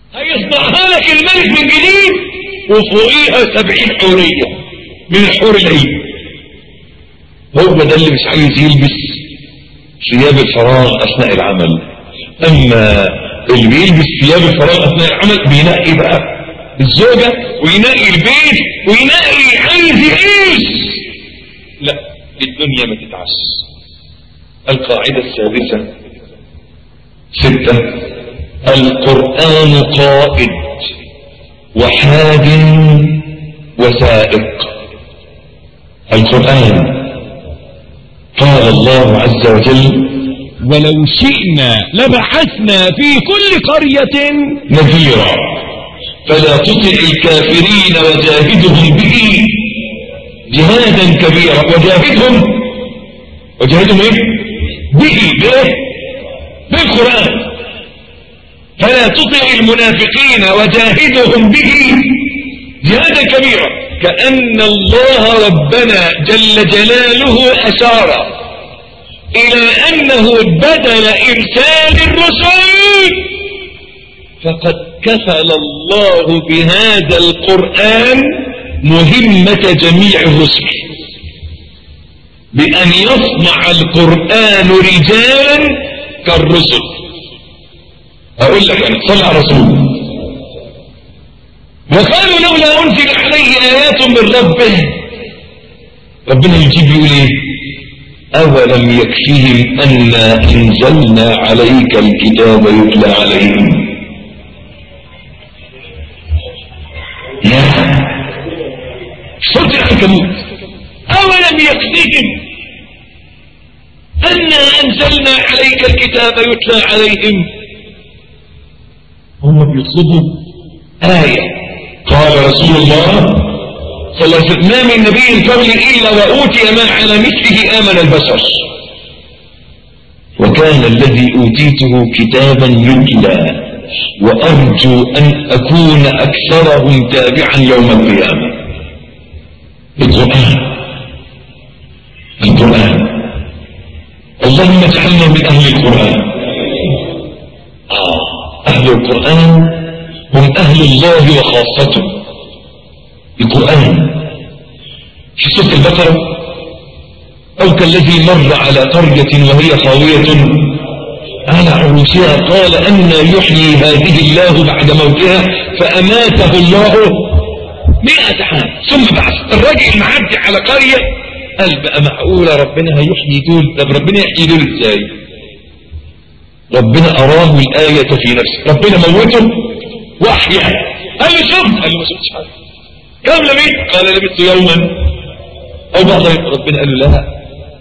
هيصنعها لك الملك من جديد وفوقيها سبعين حورية من الحور العين هو ده اللي مش عايز يلبس ثياب الفراغ أثناء العمل أما اللي بيلبس ثياب الفراغ أثناء العمل بينقي بقى الزوجة وينقي البيت وينقي عايز يعيش لا الدنيا ما تتعش القاعدة السادسة ستة القرآن قائد وحاد وسائق القرآن قال الله عز وجل ولو شئنا لبعثنا في كل قرية نذيرا فلا تطع الكافرين وجاهدهم به جهادا كبيرا وجاهدهم وجاهدهم ايه به بايه بالقرآن فلا تطع المنافقين وجاهدهم به جهادا كبيرا كأن الله ربنا جل جلاله أشار إلى أنه بدل إرسال الرسل فقد كفل الله بهذا القرآن مهمة جميع الرسل بأن يصنع القرآن رجالا كالرسل أقول لك أنا صلى على رسول وقالوا لولا أنزل عليه آيات من ربه ربنا يجيب يقول إيه أولم يكفيهم أنا أنزلنا عليك الكتاب يتلى عليهم يا صوت العنكبوت أولم يكفيهم أنا أنزلنا عليك الكتاب يتلى عليهم هم بيطلبوا آية قال رسول الله صلى الله عليه وسلم ما من نبي قبل إلا وأوتي ما على مثله آمن البشر وكان الذي أوتيته كتابا يتلى وأرجو أن أكون أكثرهم تابعا يوم القيامة القرآن القرآن اللهم اجعلنا من أهل القرآن آه أهل القرآن هم أهل الله وخاصته القرآن في سورة البقرة أو كالذي مر على قرية وهي خاوية على عروشها قال أن يحيي هذه الله بعد موتها فأماته الله مئة عام ثم بعث الراجل معدي على قرية قال بقى معقولة ربنا هيحيي دول طب ربنا يحيي دول ازاي ربنا أراه الآية في نفسه ربنا موته وأحياه قال له شفت قال له ما شفتش حاجة كم لبثت قال لبثت يوما أو بعض ربنا قال له لا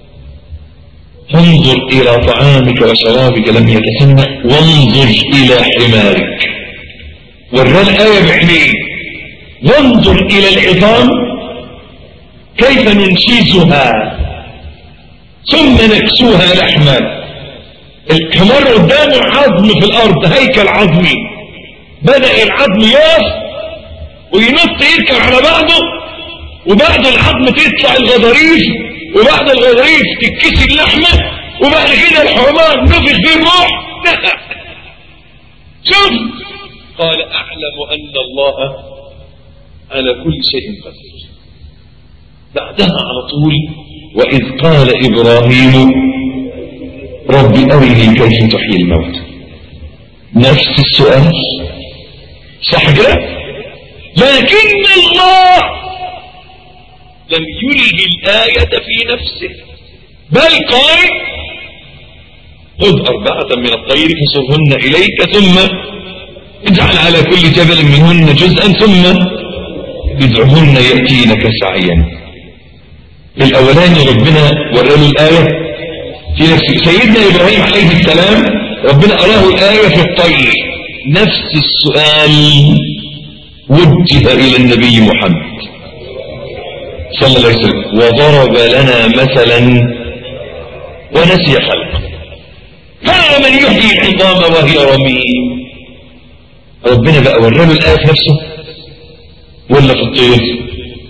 انظر إلى طعامك وشرابك لم يتسنى وانظر إلى حمارك ورى الآية بعينيه وانظر إلى العظام كيف ننشيزها ثم نكسوها لحما الحمار قدامه عظم في الأرض هيكل عظمي بدأ العظم يقف وينط يركب على بعضه وبعد العظم تطلع الغضاريف وبعد الغضاريف تتكسي اللحمة وبعد كده الحمار نفخ فيه الروح شوف قال أعلم أن الله على كل شيء قدير بعدها على طول وإذ قال إبراهيم رب أرني كيف تحيي الموت نفس السؤال صح كده لكن الله لم يلغي الآية في نفسه بل قال خذ أربعة من الطير فصرهن إليك ثم اجعل على كل جبل منهن جزءا ثم ادعهن يأتينك سعيا الأولاني ربنا وراله الآية في نفسه سيدنا إبراهيم عليه السلام ربنا أراه الآية في الطير نفس السؤال وجه إلى النبي محمد صلى الله عليه وسلم وضرب لنا مثلا ونسي خلقه قال من يحيي العظام وهي رميم ربنا بقى وراله الآية في نفسه ولا في الطير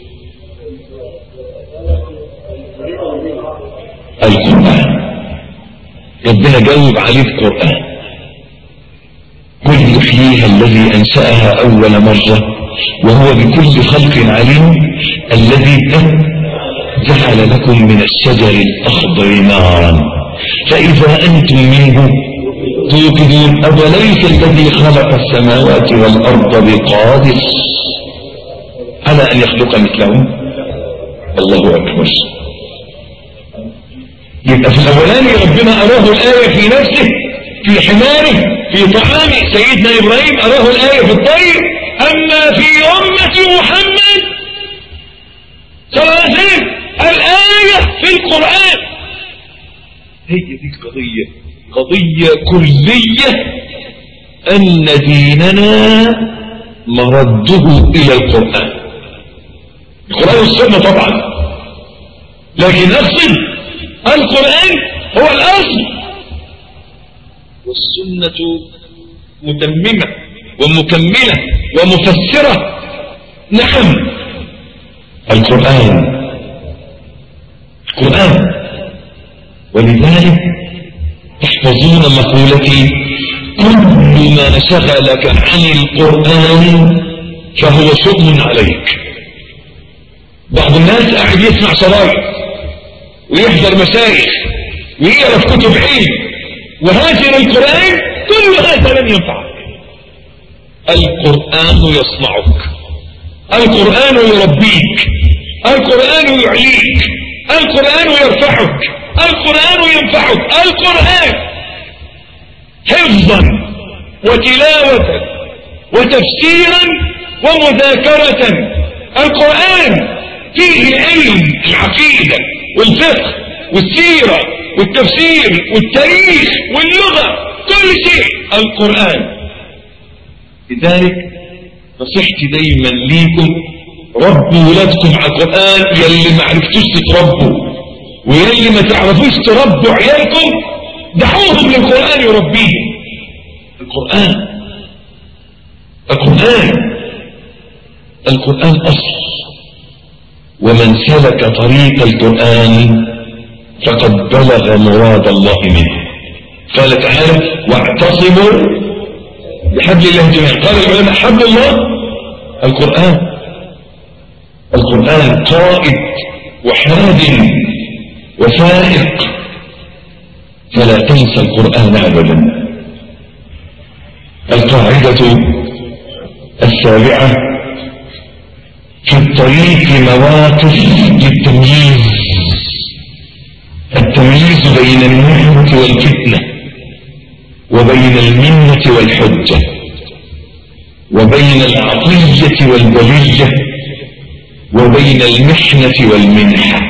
القرآن ربنا جاوب عليه القرآن قل يحييها فيها الذي أنشأها أول مرة وهو بكل خلق عليم الذي جعل لكم من الشجر الأخضر نارا فإذا أنتم منه توقدون أوليس الذي خلق السماوات والأرض بقادر على أن يخلق مثلهم الله أكبر يبقى في الأولاني ربنا أراه الآية في نفسه في حماره في طعام سيدنا إبراهيم أراه الآية في الطير أما في أمة محمد صلى الله عليه وسلم الآية في القرآن هي دي القضية قضية كلية أن ديننا مرده إلى القرآن القرآن والسنة طبعا لكن أقصد القرآن هو الأصل والسنة متممة ومكملة ومفسرة نعم القرآن القرآن ولذلك تحفظون مقولتي كل ما شغلك عن القرآن فهو شؤم عليك بعض الناس قاعد يسمع شرايط ويحضر مشايخ ويقرا في كتب علم وهاجر القرآن كل هذا لن ينفعك القرآن يصنعك القرآن يربيك القرآن يعليك القرآن يرفعك القرآن ينفعك القرآن حفظا وتلاوة وتفسيرا ومذاكرة القرآن فيه علم العقيدة والفقه والسيرة والتفسير والتاريخ واللغة كل شيء القرآن لذلك نصيحتي دايما ليكم ربوا ولادكم على القرآن يلي ما عرفتوش تتربوا ويلي ما تعرفوش تربوا عيالكم دعوهم للقرآن يربيهم القرآن القرآن القرآن أصل ومن سلك طريق القرآن فقد بلغ مراد الله منه قال تعالى واعتصموا بحبل الله جميعا قال العلماء حبل الله القرآن القرآن قائد وحاد وفائق فلا تنسى القرآن أبدا القاعدة السابعة في الطريق مواقف للتمييز التمييز بين النعمة والفتنة وبين المنة والحجة وبين العطية والبلية وبين المحنة والمنحة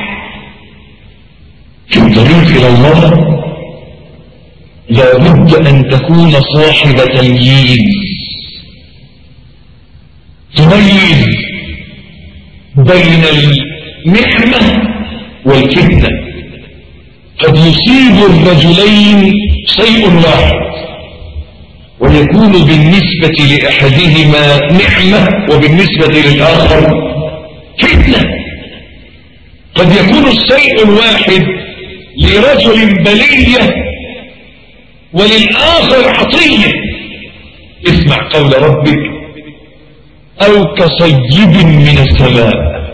في الطريق إلى الله لا بد أن تكون صاحب تمييز تميز بين النعمة والفتنة قد يصيب الرجلين شيء واحد ويكون بالنسبة لأحدهما نعمة وبالنسبة للآخر فتنة قد يكون الشيء الواحد لرجل بلية وللآخر عطية اسمع قول ربك أو كصيب من السماء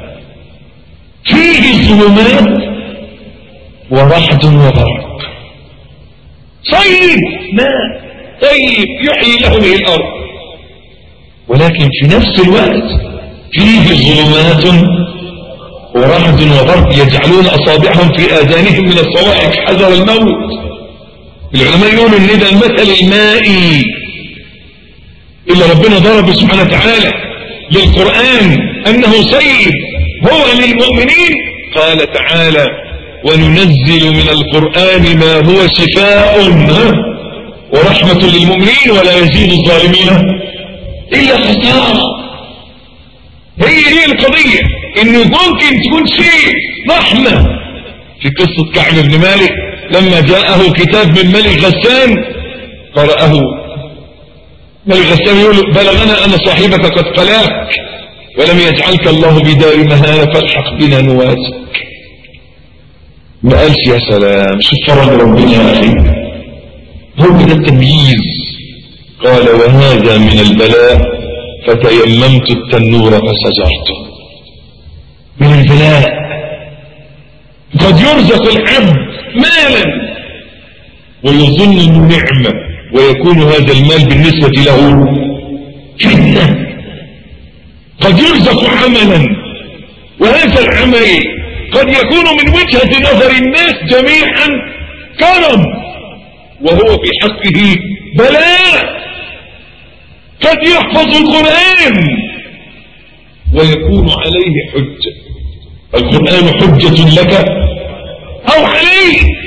فيه ظلمات ورعد وبرق صيب ماء طيب يحيي له به الأرض ولكن في نفس الوقت فيه ظلمات ورعد وبرق يجعلون أصابعهم في آذانهم من الصواعق حذر الموت العلماء يقولوا ان ده المثل المائي اللي ربنا ضرب سبحانه وتعالى للقرآن انه سيد هو للمؤمنين قال تعالى وننزل من القرآن ما هو شفاء ورحمة للمؤمنين ولا يزيد الظالمين إلا خسارة هي هي القضية انه ممكن تكون شيء رحمة في قصة كعب بن مالك لما جاءه كتاب من ملك غسان قرأه ملك غسان يقول بلغنا أن صاحبك قد قلاك ولم يجعلك الله بدار مهانة فالحق بنا نواسك ما قالش يا سلام شوف فرج ربنا يا أخي هو ده التمييز قال وهذا من البلاء فتيممت التنور فسجرته من البلاء قد يرزق العبد مالا ويظن انه نعمة ويكون هذا المال بالنسبة له فتنة قد يرزق عملا وهذا العمل قد يكون من وجهة نظر الناس جميعا كرم وهو في حقه بلاء قد يحفظ القرآن ويكون عليه حجة القرآن حجة لك أو عليك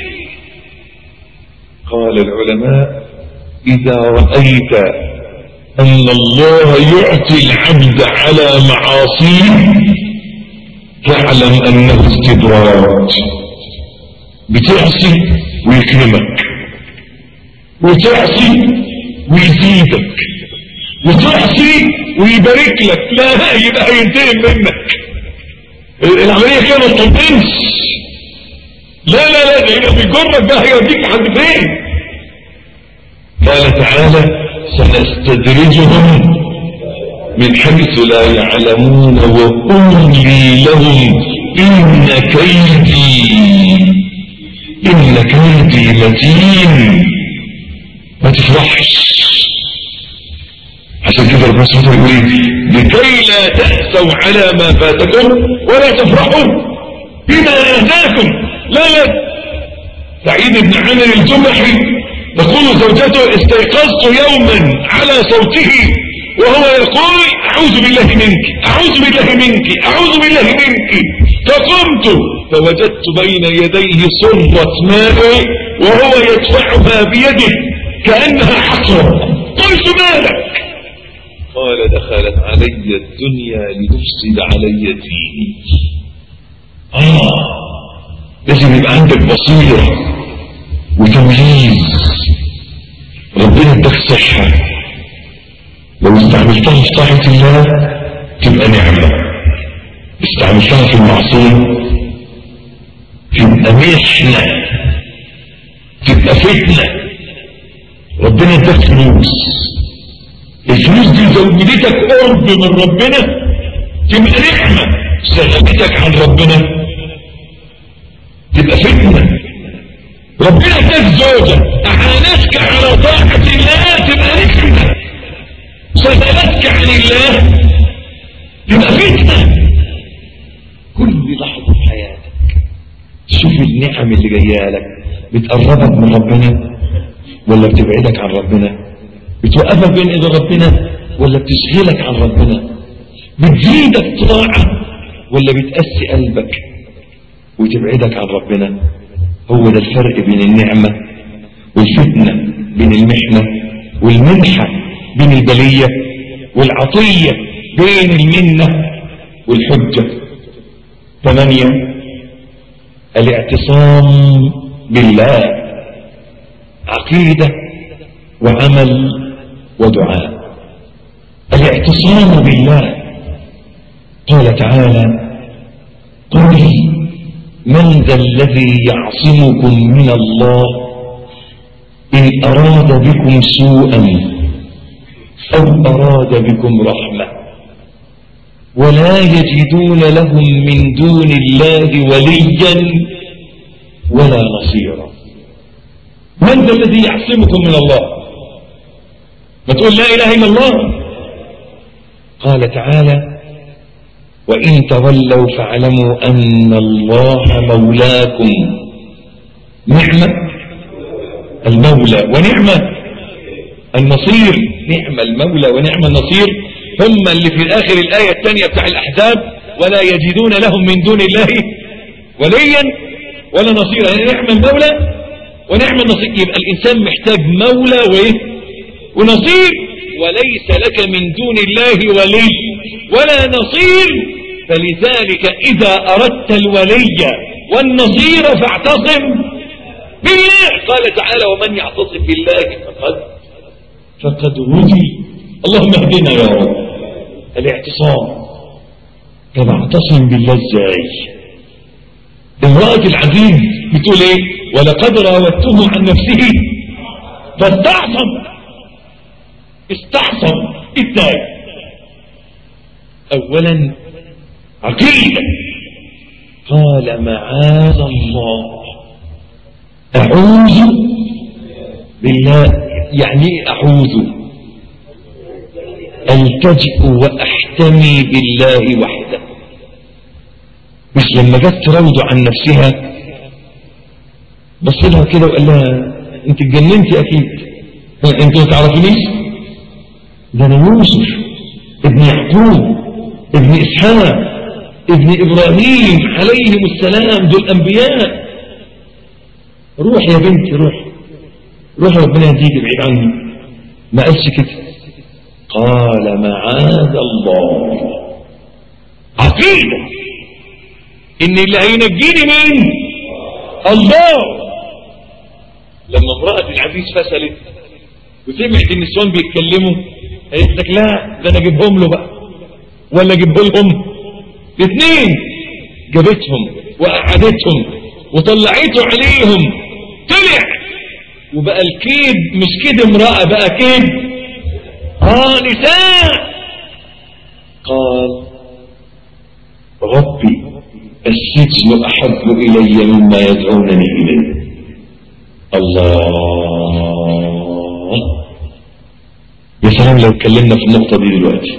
قال العلماء إذا رأيت أن الله يعطي العبد على معاصيه فاعلم أنه استدراج بتعصي ويكرمك وتعصي ويزيدك وتعصي ويبارك لك لا يبقى هينتهي منك العملية كده ما تطمنش لا لا لا ده بيجرك ده هيوديك لحد فين قال تعالى سنستدرجهم من حيث لا يعلمون وأملي لهم إن كيدي إن كيدي متين ما تفرحش عشان كده ربنا سبحانه وتعالى يقول لكي لا تأسوا على ما فاتكم ولا تفرحوا بما آتاكم لا لا سعيد بن عامر الجمحي تقول زوجته استيقظت يوما على صوته وهو يقول أعوذ بالله منك أعوذ بالله منك أعوذ بالله منك فقمت فوجدت بين يديه صرة ماء وهو يدفعها بيده كأنها حصر قلت مالك قال دخلت علي الدنيا لتفسد علي ديني آه لازم يبقى عندك بصيرة وتمييز ربنا اداك صحة لو استعملتها في طاعة الله تبقى نعمة استعملتها في المعصية تبقى محنة تبقى فتنة ربنا اداك فلوس الفلوس دي زودتك قرب من ربنا تبقى نعمة سلمتك عن ربنا تبقى فتنة ربنا اداك زوجة اعانتك على طاعة الله تبقى نعمة سلمتك عن الله تبقى فتنة كل لحظة في حياتك شوف النعم اللي جايه لك بتقربك من ربنا ولا بتبعدك عن ربنا بتوقفك بين ايد ربنا ولا بتشغلك عن ربنا بتزيدك طاعة ولا بتقسي قلبك وتبعدك عن ربنا هو ده الفرق بين النعمة والفتنة بين المحنة والمنحة بين البلية والعطية بين المنة والحجة ثمانية الاعتصام بالله عقيدة وعمل ودعاء الاعتصام بالله قال تعالى قل من ذا الذي يعصمكم من الله إن أراد بكم سوءا أو أراد بكم رحمة ولا يجدون لهم من دون الله وليا ولا نصيرا من ذا الذي يعصمكم من الله ما تقول لا إله إلا الله قال تعالى وإن تولوا فاعلموا أن الله مولاكم نعمة المولى ونعمة النصير نعم المولى ونعم النصير هم اللي في آخر الآية الثانية بتاع الأحزاب ولا يجدون لهم من دون الله وليا ولا نصيرا يعني نعم المولى ونعم النصير يبقى الإنسان محتاج مولى وإيه ونصير وليس لك من دون الله ولي ولا نصير فلذلك إذا أردت الولي والنصير فاعتصم بالله قال تعالى ومن يعتصم بالله فقد فقد هدي اللهم اهدنا يا رب الاعتصام طب اعتصم بالله ازاي امرأة العزيز بتقول ايه ولقد راودته عن نفسه فاستعصم استعصم ازاي اولا عقيدة قال معاذ الله اعوذ بالله يعني ايه اعوذ التجئ واحتمي بالله وحده مش لما جت تراود عن نفسها بص لها كده وقال لها انت اتجننتي اكيد انت ما تعرفنيش ده انا يوسف ابن يعقوب ابن اسحاق ابن ابراهيم عليهم السلام دول انبياء روح يا بنتي روح روح ربنا يهديك بعيد عني ما قالش كده قال معاذ الله عقيده ان اللي هينجيني مين الله لما امرأة العزيز فسلت وسمعت النسوان بيتكلموا قالت لك لا ده انا اجيبهم له بقى ولا اجيبه لهم الاثنين جابتهم وقعدتهم وطلعته عليهم طلع وبقى الكيد مش كيد امرأة بقى كيد اه نساء قال ربي السجن أحب إلي مما يدعونني إليه الله يا سلام لو اتكلمنا في النقطة دي دلوقتي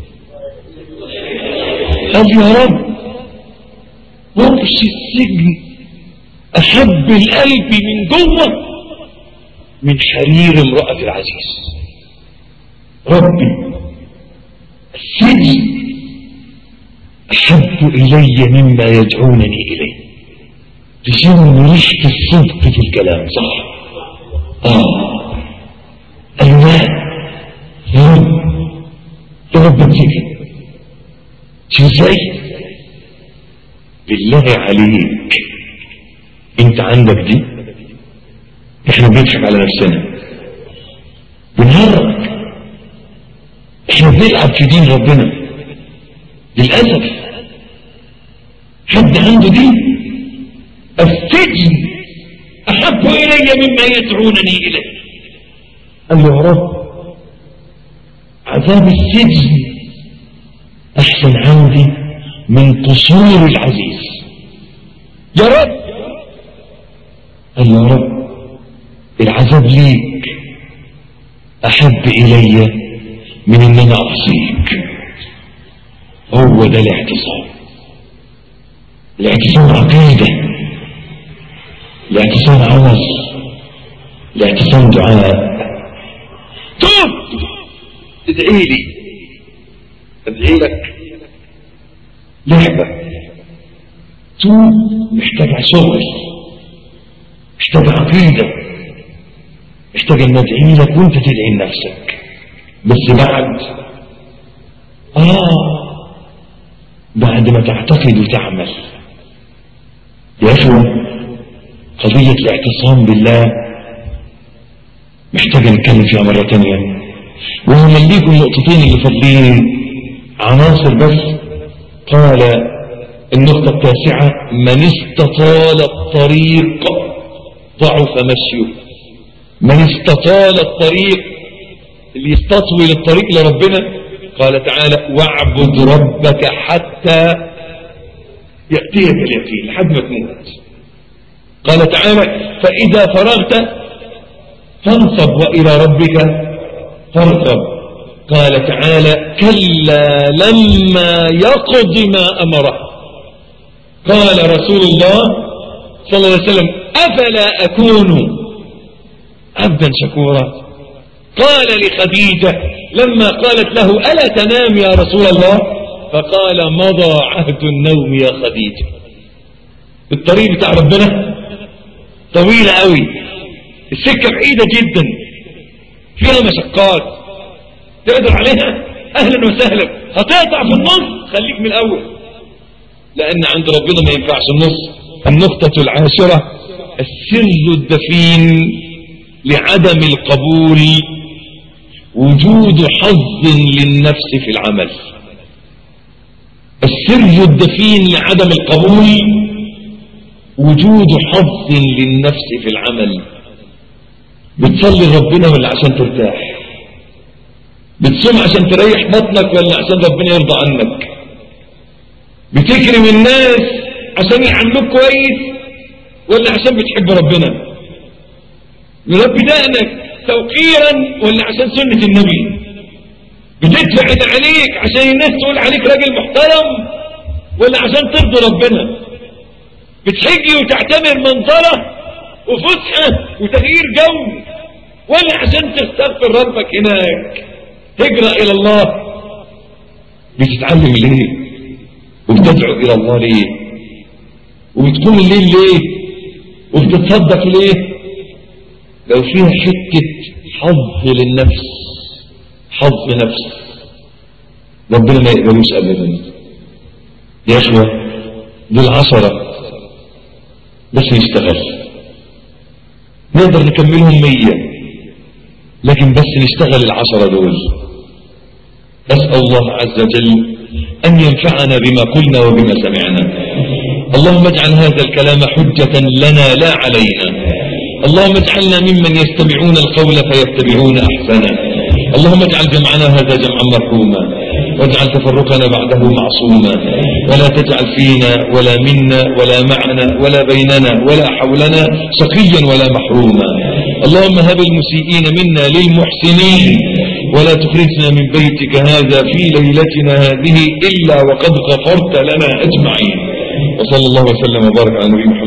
قال يا رب وحش السجن أحب القلب من جوه من حرير امرأة العزيز ربي السجن أحب إلي مما يدعونني إليه تشم ريحة الصدق في الكلام صح آه أيوة يا رب يا رب انتك شو ازاي بالله عليك انت عندك دي احنا بنضحك على نفسنا بنهرج احنا بنلعب في دين ربنا للأسف حد عنده دين السجن أحب إلي مما يدعونني إليه قال له يا رب عذاب السجن أحسن عندي من قصور العزيز يا رب قال له يا رب العذاب ليك أحب إلي من أن أنا أعصيك هو ده الاعتصام الاعتصام عقيدة الاعتصام عمل الاعتصام دعاء توب ادعي لي ادعي لك لعبة توب محتاج شغل محتاج عقيدة محتاج ان ادعي لك وانت تدعي لنفسك بس بعد اه بعد ما تعتقد وتعمل يا اخوة قضية الاعتصام بالله محتاج نتكلم فيها مرة تانية وهم ليكم النقطتين اللي فاضلين عناصر بس قال النقطة التاسعة من استطال الطريق ضعف مشيه من استطال الطريق اللي يستطول الطريق لربنا قال تعالى واعبد ربك حتى يأتيك اليقين لحد ما تموت قال تعالى فإذا فرغت فانصب وإلى ربك فارغب قال تعالى كلا لما يقض ما أمره قال رسول الله صلى الله عليه وسلم أفلا أكون عبدا شكورا قال لخديجة لما قالت له ألا تنام يا رسول الله فقال مضى عهد النوم يا خديجة الطريق بتاع ربنا طويلة قوي السكة بعيدة جدا فيها مشقات تقدر عليها أهلا وسهلا هتقطع في النص خليك من الأول لأن عند ربنا ما ينفعش النص النقطة العاشرة السر الدفين لعدم القبول وجود حظ للنفس في العمل السر الدفين لعدم القبول وجود حظ للنفس في العمل بتصلي ربنا ولا عشان ترتاح بتصوم عشان تريح بطنك ولا عشان ربنا يرضى عنك بتكرم الناس عشان يعاملوك كويس ولا عشان بتحب ربنا يربي دقنك توقيرا ولا عشان سنة النبي بتدفع اللي عليك عشان الناس تقول عليك راجل محترم ولا عشان ترضي ربنا بتحجي وتعتبر منظرة وفسحة وتغيير جو ولا عشان تستغفر ربك هناك تجرأ إلى الله بتتعلم ليه وبتدعو إلى الله ليه وبتقوم الليل ليه وبتتصدق ليه لو فيها حتة حظ للنفس حظ نفس ربنا ما يقبلوش أبدا يا أخوة دول عشرة بس نشتغل نقدر نكملهم مية لكن بس نشتغل العشرة دول أسأل الله عز وجل أن ينفعنا بما قلنا وبما سمعنا اللهم اجعل هذا الكلام حجة لنا لا علينا اللهم اجعلنا ممن يستمعون القول فيتبعون أحسنه اللهم اجعل جمعنا هذا جمعا مرحوما واجعل تفرقنا بعده معصوما ولا تجعل فينا ولا منا ولا معنا ولا بيننا ولا حولنا شقيا ولا محروما اللهم هب المسيئين منا للمحسنين ولا تخرجنا من بيتك هذا في ليلتنا هذه إلا وقد غفرت لنا أجمعين وصلى الله وسلم وبارك على نبي محمد